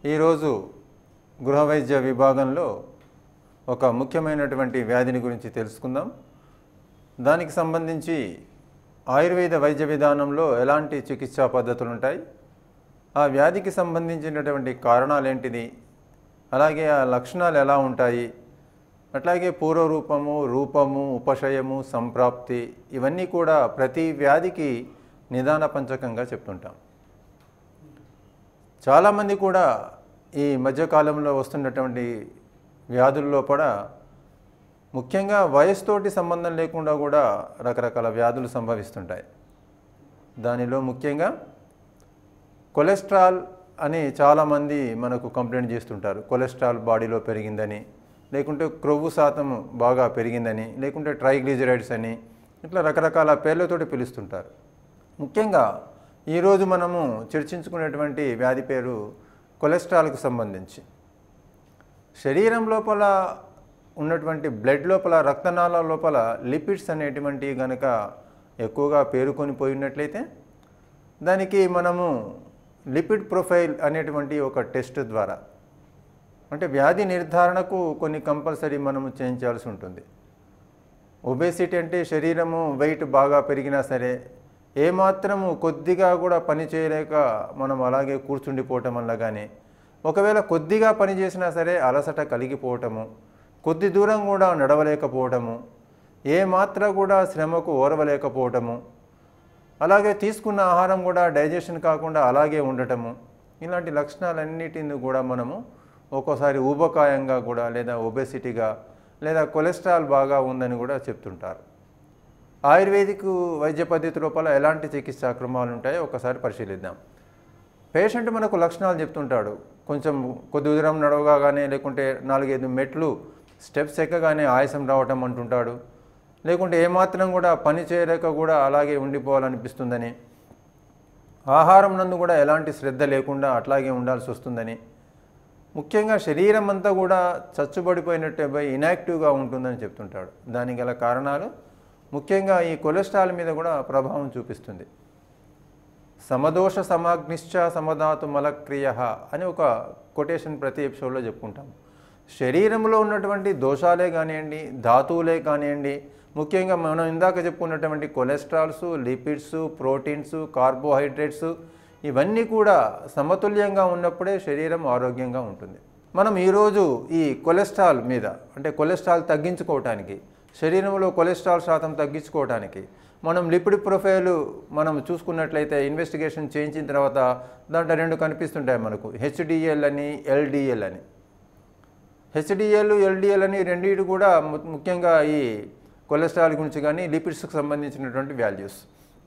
ఈరోజు గృహ వైద్య విభాగంలో ఒక ముఖ్యమైనటువంటి వ్యాధిని గురించి తెలుసుకుందాం దానికి సంబంధించి ఆయుర్వేద వైద్య విధానంలో ఎలాంటి చికిత్సా పద్ధతులు ఉంటాయి ఆ వ్యాధికి సంబంధించినటువంటి కారణాలు ఏంటిది అలాగే ఆ లక్షణాలు ఎలా ఉంటాయి అట్లాగే పూర్వరూపము రూపము ఉపశయము సంప్రాప్తి ఇవన్నీ కూడా ప్రతి వ్యాధికి నిదాన పంచకంగా చెప్తుంటాం చాలామంది కూడా ఈ మధ్యకాలంలో వస్తున్నటువంటి వ్యాధుల్లో కూడా ముఖ్యంగా వయసుతోటి సంబంధం లేకుండా కూడా రకరకాల వ్యాధులు సంభవిస్తుంటాయి దానిలో ముఖ్యంగా కొలెస్ట్రాల్ అని చాలామంది మనకు కంప్లైంట్ చేస్తుంటారు కొలెస్ట్రాల్ బాడీలో పెరిగిందని లేకుంటే క్రొవ్వు శాతం బాగా పెరిగిందని లేకుంటే ట్రైగ్లిజరైడ్స్ అని ఇట్లా రకరకాల పేర్లతోటి పిలుస్తుంటారు ముఖ్యంగా ఈరోజు మనము చర్చించుకునేటువంటి వ్యాధి పేరు కొలెస్ట్రాల్కు సంబంధించి శరీరం లోపల ఉన్నటువంటి బ్లడ్ లోపల రక్తనాళ లోపల లిపిడ్స్ అనేటువంటివి గనక ఎక్కువగా పేరుకొని పోయినట్లయితే దానికి మనము లిపిడ్ ప్రొఫైల్ అనేటువంటి ఒక టెస్ట్ ద్వారా అంటే వ్యాధి నిర్ధారణకు కొన్ని కంపల్సరీ మనము చేయించాల్సి ఉంటుంది ఒబేసిటీ అంటే శరీరము వెయిట్ బాగా పెరిగినా సరే ఏమాత్రము కొద్దిగా కూడా పని చేయలేక మనం అలాగే కూర్చుండిపోవటం వల్ల కానీ ఒకవేళ కొద్దిగా పని చేసినా సరే అలసట కలిగిపోవటము కొద్ది దూరం కూడా నడవలేకపోవటము ఏ మాత్ర కూడా శ్రమకు ఓరవలేకపోవటము అలాగే తీసుకున్న ఆహారం కూడా డైజెషన్ కాకుండా అలాగే ఉండటము ఇలాంటి లక్షణాలన్నిటిని కూడా మనము ఒక్కోసారి ఊబకాయంగా కూడా లేదా ఒబెసిటీగా లేదా కొలెస్ట్రాల్ బాగా ఉందని కూడా చెప్తుంటారు ఆయుర్వేదిక్ వైద్య పద్ధతి లోపల ఎలాంటి చికిత్సా క్రమాలు ఉంటాయో ఒకసారి పరిశీలిద్దాం పేషెంట్ మనకు లక్షణాలు చెప్తుంటాడు కొంచెం కొద్ది దూరం నడవగానే లేకుంటే నాలుగైదు మెట్లు స్టెప్స్ ఎక్కగానే ఆయాసం రావటం అంటుంటాడు లేకుంటే ఏమాత్రం కూడా పని చేయలేక కూడా అలాగే ఉండిపోవాలనిపిస్తుందని ఆహారం నందు కూడా ఎలాంటి శ్రద్ధ లేకుండా అట్లాగే ఉండాల్సి వస్తుందని ముఖ్యంగా శరీరం అంతా కూడా చచ్చుబడిపోయినట్టే పోయి ఇనాక్టివ్గా ఉంటుందని చెప్తుంటాడు దానికి గల కారణాలు ముఖ్యంగా ఈ కొలెస్ట్రాల్ మీద కూడా ప్రభావం చూపిస్తుంది సమదోష సమాగ్నిశ్చ సమధాతు మలక్రియ అని ఒక కొటేషన్ ప్రతి ఎపిసోడ్లో చెప్పుకుంటాం శరీరంలో ఉన్నటువంటి దోషాలే కానివ్వండి ధాతువులే కానివ్వండి ముఖ్యంగా మనం ఇందాక చెప్పుకున్నటువంటి కొలెస్ట్రాల్స్ లిపిడ్స్ ప్రోటీన్స్ కార్బోహైడ్రేట్స్ ఇవన్నీ కూడా సమతుల్యంగా ఉన్నప్పుడే శరీరం ఆరోగ్యంగా ఉంటుంది మనం ఈరోజు ఈ కొలెస్ట్రాల్ మీద అంటే కొలెస్ట్రాల్ తగ్గించుకోవటానికి శరీరంలో కొలెస్ట్రాల్ శాతం తగ్గించుకోవటానికి మనం లిపిడ్ ప్రొఫైల్ మనం చూసుకున్నట్లయితే ఇన్వెస్టిగేషన్ చేయించిన తర్వాత దాంట్లో రెండు కనిపిస్తుంటాయి మనకు హెచ్డిఎల్ అని ఎల్డిఎల్ అని హెచ్డిఎల్ ఎల్డిఎల్ అని రెండింటి కూడా ము- ముఖ్యంగా ఈ కొలెస్ట్రాల్ గురించి కానీ లిపిడ్స్కి సంబంధించినటువంటి వాల్యూస్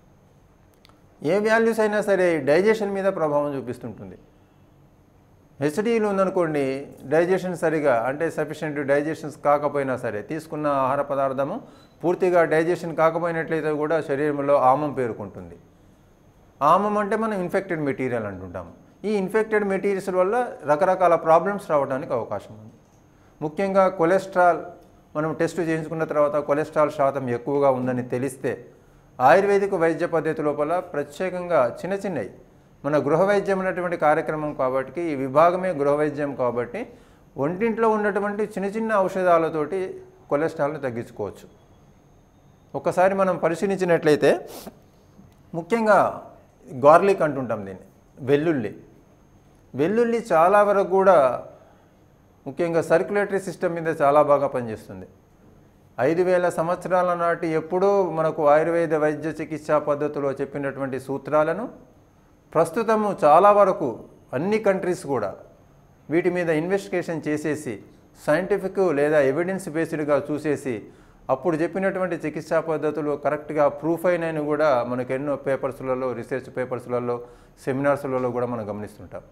ఏ వాల్యూస్ అయినా సరే డైజెషన్ మీద ప్రభావం చూపిస్తుంటుంది హెచ్డీలు ఉందనుకోండి డైజెషన్ సరిగా అంటే సఫిషియెంట్ డైజెషన్స్ కాకపోయినా సరే తీసుకున్న ఆహార పదార్థము పూర్తిగా డైజెషన్ కాకపోయినట్లయితే కూడా శరీరంలో ఆమం పేరుకుంటుంది ఆమం అంటే మనం ఇన్ఫెక్టెడ్ మెటీరియల్ అంటుంటాము ఈ ఇన్ఫెక్టెడ్ మెటీరియల్స్ వల్ల రకరకాల ప్రాబ్లమ్స్ రావడానికి అవకాశం ఉంది ముఖ్యంగా కొలెస్ట్రాల్ మనం టెస్ట్ చేయించుకున్న తర్వాత కొలెస్ట్రాల్ శాతం ఎక్కువగా ఉందని తెలిస్తే ఆయుర్వేదిక వైద్య పద్ధతి లోపల ప్రత్యేకంగా చిన్న చిన్నవి మన గృహ వైద్యం అనేటువంటి కార్యక్రమం కాబట్టి ఈ విభాగమే గృహ వైద్యం కాబట్టి ఒంటింట్లో ఉన్నటువంటి చిన్న చిన్న ఔషధాలతోటి కొలెస్ట్రాల్ని తగ్గించుకోవచ్చు ఒకసారి మనం పరిశీలించినట్లయితే ముఖ్యంగా గార్లిక్ అంటుంటాం దీన్ని వెల్లుల్లి వెల్లుల్లి చాలా వరకు కూడా ముఖ్యంగా సర్క్యులేటరీ సిస్టమ్ మీద చాలా బాగా పనిచేస్తుంది ఐదు వేల సంవత్సరాల నాటి ఎప్పుడూ మనకు ఆయుర్వేద వైద్య చికిత్సా పద్ధతిలో చెప్పినటువంటి సూత్రాలను ప్రస్తుతము చాలా వరకు అన్ని కంట్రీస్ కూడా వీటి మీద ఇన్వెస్టిగేషన్ చేసేసి సైంటిఫిక్ లేదా ఎవిడెన్స్ బేస్డ్గా చూసేసి అప్పుడు చెప్పినటువంటి చికిత్సా పద్ధతులు కరెక్ట్గా ప్రూఫ్ అయినవి కూడా మనకు ఎన్నో పేపర్స్లలో రీసెర్చ్ పేపర్స్లలో సెమినార్స్లలో కూడా మనం గమనిస్తుంటాం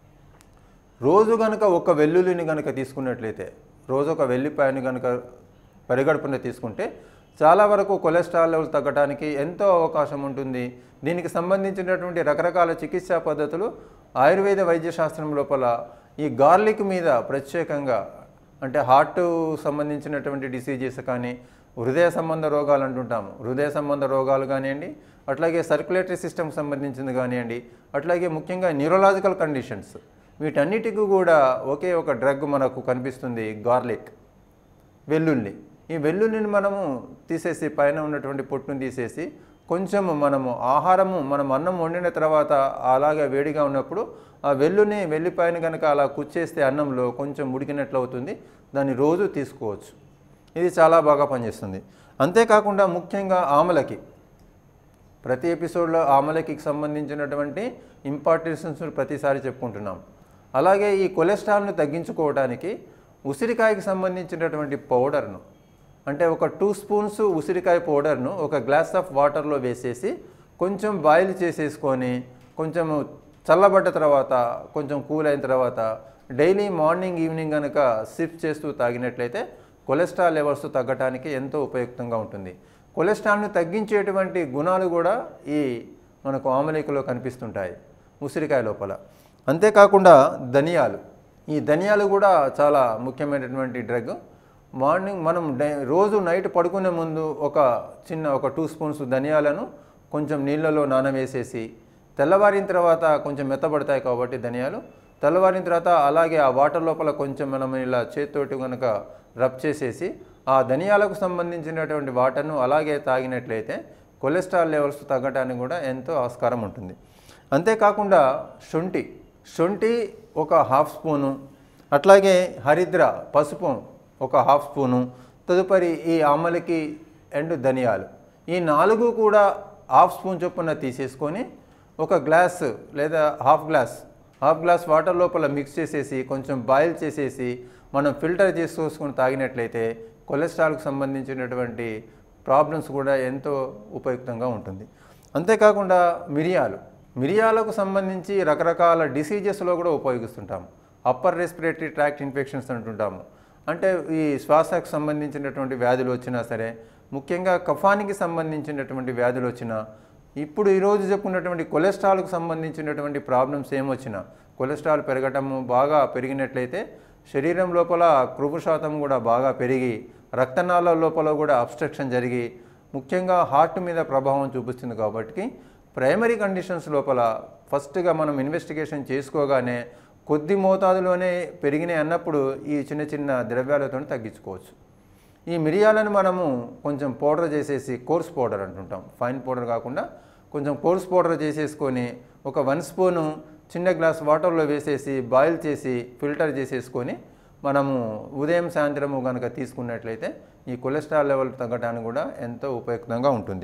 రోజు కనుక ఒక వెల్లుల్లిని కనుక తీసుకున్నట్లయితే రోజు ఒక వెల్లిపాయని కనుక పరిగడుపున తీసుకుంటే చాలా వరకు కొలెస్ట్రాల్ లెవెల్ తగ్గడానికి ఎంతో అవకాశం ఉంటుంది దీనికి సంబంధించినటువంటి రకరకాల చికిత్సా పద్ధతులు ఆయుర్వేద వైద్య శాస్త్రం లోపల ఈ గార్లిక్ మీద ప్రత్యేకంగా అంటే హార్ట్ సంబంధించినటువంటి డిసీజెస్ కానీ హృదయ సంబంధ రోగాలు అంటుంటాము హృదయ సంబంధ రోగాలు కానివ్వండి అట్లాగే సర్క్యులేటరీ సిస్టమ్కి సంబంధించింది కానివ్వండి అట్లాగే ముఖ్యంగా న్యూరలాజికల్ కండిషన్స్ వీటన్నిటికీ కూడా ఒకే ఒక డ్రగ్ మనకు కనిపిస్తుంది గార్లిక్ వెల్లుల్లి ఈ వెల్లుల్లిని మనము తీసేసి పైన ఉన్నటువంటి పొట్టును తీసేసి కొంచెం మనము ఆహారము మనం అన్నం వండిన తర్వాత అలాగే వేడిగా ఉన్నప్పుడు ఆ వెల్లుని వెల్లిపాయన కనుక అలా కుచ్చేస్తే అన్నంలో కొంచెం ఉడికినట్లు అవుతుంది దాన్ని రోజు తీసుకోవచ్చు ఇది చాలా బాగా పనిచేస్తుంది అంతేకాకుండా ముఖ్యంగా ఆమలకి ప్రతి ఎపిసోడ్లో ఆమలకి సంబంధించినటువంటి ఇంపార్టెన్స్ ప్రతిసారి చెప్పుకుంటున్నాం అలాగే ఈ కొలెస్ట్రాల్ను తగ్గించుకోవడానికి ఉసిరికాయకి సంబంధించినటువంటి పౌడర్ను అంటే ఒక టూ స్పూన్స్ ఉసిరికాయ పౌడర్ను ఒక గ్లాస్ ఆఫ్ వాటర్లో వేసేసి కొంచెం బాయిల్ చేసేసుకొని కొంచెం చల్లబడ్డ తర్వాత కొంచెం కూల్ అయిన తర్వాత డైలీ మార్నింగ్ ఈవినింగ్ కనుక సిప్ చేస్తూ తాగినట్లయితే కొలెస్ట్రాల్ లెవెల్స్ తగ్గడానికి ఎంతో ఉపయుక్తంగా ఉంటుంది కొలెస్ట్రాల్ను తగ్గించేటువంటి గుణాలు కూడా ఈ మనకు ఆమలికలో కనిపిస్తుంటాయి ఉసిరికాయ లోపల అంతేకాకుండా ధనియాలు ఈ ధనియాలు కూడా చాలా ముఖ్యమైనటువంటి డ్రగ్ మార్నింగ్ మనం డై రోజు నైట్ పడుకునే ముందు ఒక చిన్న ఒక టూ స్పూన్స్ ధనియాలను కొంచెం నీళ్ళలో నానవేసేసి తెల్లవారిన తర్వాత కొంచెం మెత్తబడతాయి కాబట్టి ధనియాలు తెల్లవారిన తర్వాత అలాగే ఆ వాటర్ లోపల కొంచెం మనం ఇలా చేతితోటి కనుక రబ్ చేసేసి ఆ ధనియాలకు సంబంధించినటువంటి వాటర్ను అలాగే తాగినట్లయితే కొలెస్ట్రాల్ లెవెల్స్ తగ్గడానికి కూడా ఎంతో ఆస్కారం ఉంటుంది అంతేకాకుండా శొంఠి శొంఠి ఒక హాఫ్ స్పూను అట్లాగే హరిద్ర పసుపు ఒక హాఫ్ స్పూను తదుపరి ఈ ఆమలకి అండ్ ధనియాలు ఈ నాలుగు కూడా హాఫ్ స్పూన్ చొప్పున తీసేసుకొని ఒక గ్లాస్ లేదా half glass half glass water లోపల మిక్స్ చేసేసి కొంచెం బాయిల్ చేసేసి మనం ఫిల్టర్ చేసుకొని తాగినట్లయితే కొలెస్ట్రాల్కి సంబంధించినటువంటి ప్రాబ్లమ్స్ కూడా ఎంతో ఉపయుక్తంగా ఉంటుంది అంతేకాకుండా మిరియాలు మిరియాలకు సంబంధించి రకరకాల డిసీజెస్లో కూడా ఉపయోగిస్తుంటాము అప్పర్ రెస్పిరేటరీ ట్రాక్ట్ ఇన్ఫెక్షన్స్ అంటుంటాము అంటే ఈ శ్వాసకు సంబంధించినటువంటి వ్యాధులు వచ్చినా సరే ముఖ్యంగా కఫానికి సంబంధించినటువంటి వ్యాధులు వచ్చినా ఇప్పుడు ఈరోజు చెప్పుకున్నటువంటి కొలెస్ట్రాల్కు సంబంధించినటువంటి ప్రాబ్లమ్స్ ఏమొచ్చినా కొలెస్ట్రాల్ పెరగటము బాగా పెరిగినట్లయితే శరీరం లోపల క్రొవ్వు శాతం కూడా బాగా పెరిగి రక్తనాళాల లోపల కూడా అబ్స్ట్రక్షన్ జరిగి ముఖ్యంగా హార్ట్ మీద ప్రభావం చూపిస్తుంది కాబట్టి ప్రైమరీ కండిషన్స్ లోపల ఫస్ట్గా మనం ఇన్వెస్టిగేషన్ చేసుకోగానే కొద్ది మోతాదులోనే పెరిగినాయి అన్నప్పుడు ఈ చిన్న చిన్న ద్రవ్యాలతో తగ్గించుకోవచ్చు ఈ మిరియాలను మనము కొంచెం పౌడర్ చేసేసి కోర్స్ పౌడర్ అంటుంటాం ఫైన్ పౌడర్ కాకుండా కొంచెం కోర్స్ పౌడర్ చేసేసుకొని ఒక వన్ స్పూను చిన్న గ్లాస్ వాటర్లో వేసేసి బాయిల్ చేసి ఫిల్టర్ చేసేసుకొని మనము ఉదయం సాయంత్రము కనుక తీసుకున్నట్లయితే ఈ కొలెస్ట్రాల్ లెవెల్ తగ్గడానికి కూడా ఎంతో ఉపయుక్తంగా ఉంటుంది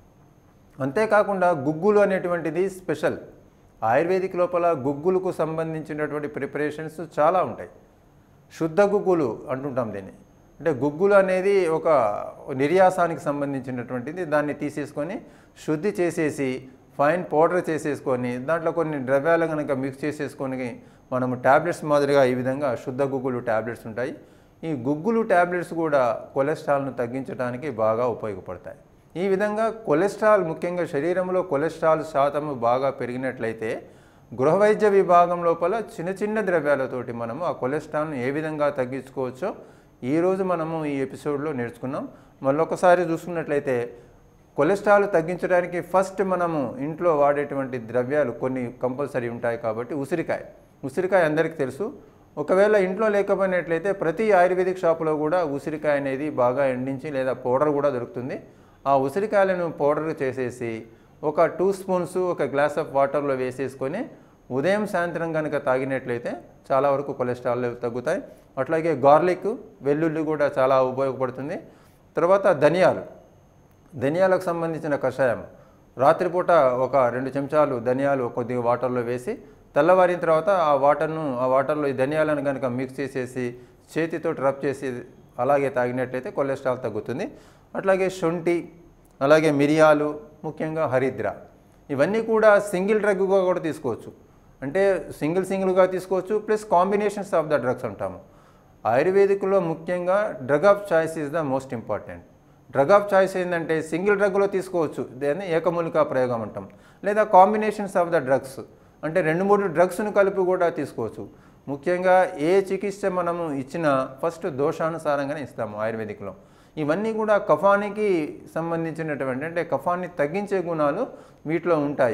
అంతేకాకుండా గుగ్గులు అనేటువంటిది స్పెషల్ ఆయుర్వేదిక్ లోపల గుగ్గులకు సంబంధించినటువంటి ప్రిపరేషన్స్ చాలా ఉంటాయి శుద్ధ గుగ్గులు అంటుంటాం దీన్ని అంటే గుగ్గులు అనేది ఒక నిర్యాసానికి సంబంధించినటువంటిది దాన్ని తీసేసుకొని శుద్ధి చేసేసి ఫైన్ పౌడర్ చేసేసుకొని దాంట్లో కొన్ని ద్రవ్యాలు కనుక మిక్స్ చేసేసుకొని మనము ట్యాబ్లెట్స్ మాదిరిగా ఈ విధంగా శుద్ధ గుగ్గులు ట్యాబ్లెట్స్ ఉంటాయి ఈ గుగ్గులు ట్యాబ్లెట్స్ కూడా కొలెస్ట్రాల్ను తగ్గించడానికి బాగా ఉపయోగపడతాయి ఈ విధంగా కొలెస్ట్రాల్ ముఖ్యంగా శరీరంలో కొలెస్ట్రాల్ శాతము బాగా పెరిగినట్లయితే గృహవైద్య విభాగం లోపల చిన్న చిన్న ద్రవ్యాలతోటి మనము ఆ కొలెస్ట్రాల్ను ఏ విధంగా తగ్గించుకోవచ్చో ఈరోజు మనము ఈ ఎపిసోడ్లో నేర్చుకున్నాం మళ్ళొకసారి చూసుకున్నట్లయితే కొలెస్ట్రాల్ తగ్గించడానికి ఫస్ట్ మనము ఇంట్లో వాడేటువంటి ద్రవ్యాలు కొన్ని కంపల్సరీ ఉంటాయి కాబట్టి ఉసిరికాయ ఉసిరికాయ అందరికీ తెలుసు ఒకవేళ ఇంట్లో లేకపోయినట్లయితే ప్రతి ఆయుర్వేదిక్ షాపులో కూడా ఉసిరికాయ అనేది బాగా ఎండించి లేదా పౌడర్ కూడా దొరుకుతుంది ఆ ఉసిరికాయలను పౌడర్ చేసేసి ఒక టూ స్పూన్స్ ఒక గ్లాస్ ఆఫ్ వాటర్లో వేసేసుకొని ఉదయం సాయంత్రం కనుక తాగినట్లయితే చాలా వరకు కొలెస్ట్రాల్ లెవెల్ తగ్గుతాయి అట్లాగే గార్లిక్ వెల్లుల్లి కూడా చాలా ఉపయోగపడుతుంది తర్వాత ధనియాలు ధనియాలకు సంబంధించిన కషాయం రాత్రిపూట ఒక రెండు చెంచాలు ధనియాలు కొద్దిగా వాటర్లో వేసి తెల్లవారిన తర్వాత ఆ వాటర్ను ఆ వాటర్లో ఈ ధనియాలను కనుక మిక్స్ చేసేసి చేతితో రబ్ చేసి అలాగే తాగినట్లయితే కొలెస్ట్రాల్ తగ్గుతుంది అట్లాగే శొంఠి అలాగే మిరియాలు ముఖ్యంగా హరిద్ర ఇవన్నీ కూడా సింగిల్ డ్రగ్గా కూడా తీసుకోవచ్చు అంటే సింగిల్ సింగిల్గా తీసుకోవచ్చు plus combinations of the drugs అంటాము ఆయుర్వేదిక్లో ముఖ్యంగా drug of choice is the most important drug of choice ఏంటంటే సింగిల్ డ్రగ్లో తీసుకోవచ్చు దాన్ని ఏకమూలిక ప్రయోగం అంటాం లేదా కాంబినేషన్స్ ఆఫ్ ద డ్రగ్స్ అంటే రెండు మూడు డ్రగ్స్ను కలిపి కూడా తీసుకోవచ్చు ముఖ్యంగా ఏ చికిత్స మనము ఇచ్చినా ఫస్ట్ దోషానుసారంగానే ఇస్తాము ఆయుర్వేదిక్లో ఇవన్నీ కూడా కఫానికి సంబంధించినటువంటి అంటే కఫాన్ని తగ్గించే గుణాలు వీటిలో ఉంటాయి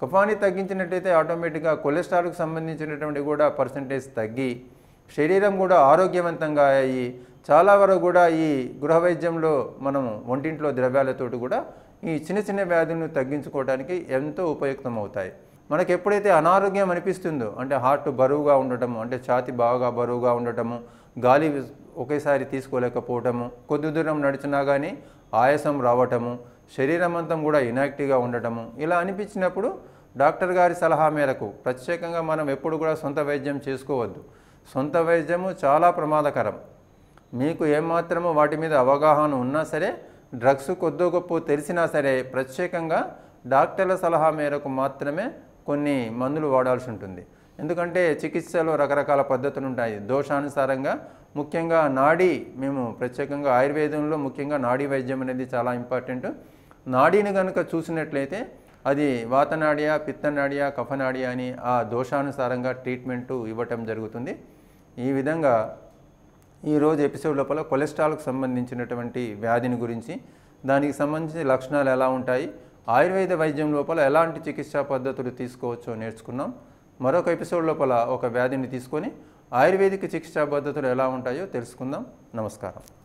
కఫాన్ని తగ్గించినట్టయితే ఆటోమేటిక్గా కొలెస్ట్రాల్కి సంబంధించినటువంటి కూడా పర్సంటేజ్ తగ్గి శరీరం కూడా ఆరోగ్యవంతంగా అయ్యి చాలా వరకు కూడా ఈ గృహ వైద్యంలో మనం ఒంటింట్లో ద్రవ్యాలతోటి కూడా ఈ చిన్న చిన్న వ్యాధులను తగ్గించుకోవడానికి ఎంతో ఉపయుక్తం అవుతాయి మనకు ఎప్పుడైతే అనారోగ్యం అనిపిస్తుందో అంటే హార్ట్ బరువుగా ఉండటము అంటే ఛాతి బాగా బరువుగా ఉండటము గాలి ఒకేసారి తీసుకోలేకపోవటము కొద్ది దూరం నడిచినా కానీ ఆయాసం రావటము శరీరం అంతా కూడా ఇనాక్టివ్గా ఉండటము ఇలా అనిపించినప్పుడు డాక్టర్ గారి సలహా మేరకు ప్రత్యేకంగా మనం ఎప్పుడు కూడా సొంత వైద్యం చేసుకోవద్దు సొంత వైద్యము చాలా ప్రమాదకరం మీకు ఏమాత్రము వాటి మీద అవగాహన ఉన్నా సరే డ్రగ్స్ కొద్దో గొప్ప తెలిసినా సరే ప్రత్యేకంగా డాక్టర్ల సలహా మేరకు మాత్రమే కొన్ని మందులు వాడాల్సి ఉంటుంది ఎందుకంటే చికిత్సలో రకరకాల పద్ధతులు ఉంటాయి దోషానుసారంగా ముఖ్యంగా నాడీ మేము ప్రత్యేకంగా ఆయుర్వేదంలో ముఖ్యంగా నాడీ వైద్యం అనేది చాలా ఇంపార్టెంట్ నాడీని కనుక చూసినట్లయితే అది వాతనాడియా పిత్తనాడియా కఫనాడియా అని ఆ దోషానుసారంగా ట్రీట్మెంటు ఇవ్వటం జరుగుతుంది ఈ విధంగా ఈరోజు ఎపిసోడ్ లోపల కొలెస్ట్రాల్కి సంబంధించినటువంటి వ్యాధిని గురించి దానికి సంబంధించిన లక్షణాలు ఎలా ఉంటాయి ఆయుర్వేద వైద్యం లోపల ఎలాంటి చికిత్సా పద్ధతులు తీసుకోవచ్చో నేర్చుకున్నాం మరొక ఎపిసోడ్ లోపల ఒక వ్యాధిని తీసుకొని ఆయుర్వేదిక్ చికిత్సా పద్ధతులు ఎలా ఉంటాయో తెలుసుకుందాం నమస్కారం